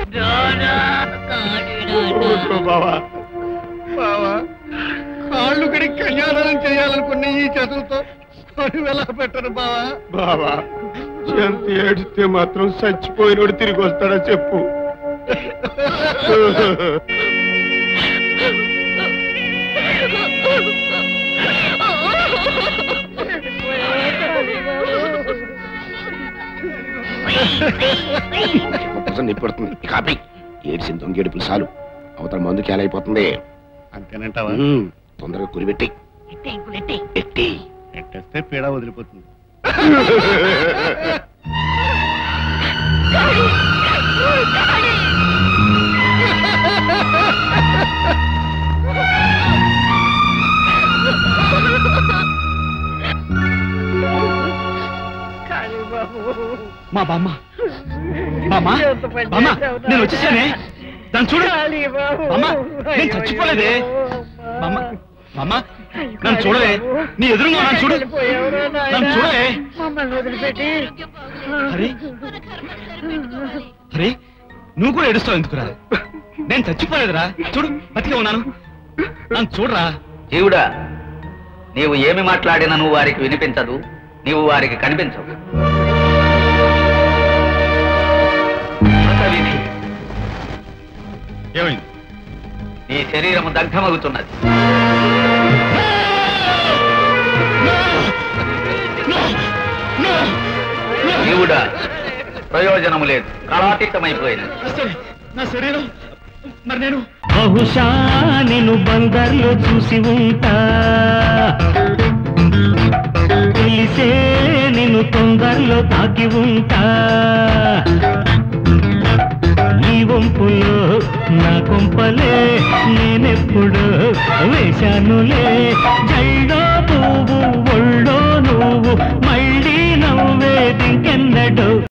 ఊరుకో బావా బావా కాళ్ళు కడిగి కళ్యాణం చేయాలనుకున్న ఈ చేతులతో పని ఎలా పెట్టరు బావా బావా ఎంత ఏడిస్తే మాత్రం చచ్చిపోయినోడు తిరిగి వస్తాడా చెప్పు నొప్పి పడుతుంది కాపీ ఏడిసిన దొంగేడుపులు చాలు అవతల మందు కేలైపోతుంది అంతేనంటావా ఉమ్, తొందరగా కురిపెట్టి ఎట్టి ఎట్టేస్తే పీడ వదిలిపోతుంది మా బామ్మ బామ్మ బామ్మ నేను వచ్చేసానే దాన్ని చూడు బామ్మ నేను చచ్చిపోలేదే బామ్మ బామ్మ నన్ను చూడలే నీ ఎదురుగా నన్ను చూడు నన్ను చూడలే మమ్మల్ని వదిలిపెట్టి హరి హరి నువ్వు కూడా ఏడుస్తావు ఎందుకురా నేను చచ్చిపోలేదురా చూడు బతికే ఉన్నాను నన్ను చూడరా జీవుడా నీవు ఏమి మాట్లాడినా నువ్వు వారికి వినిపించదు నీవు వారికి కనిపించవు కృతవిధి. ఏమైంది నీ శరీరము దగ్ధమగుతున్నది జీవుడా ప్రయోజనము లేదు కళాతీతమైపోయినది నా శరీరం మరి నేను బహుశా నేను బందర్లో చూసి ఉంటా తెలిసే నేను తొందరలో తాకి ఉంటా నీ వంపులో నా కొంపలే నేనెప్పుడు వేశానులే జైడో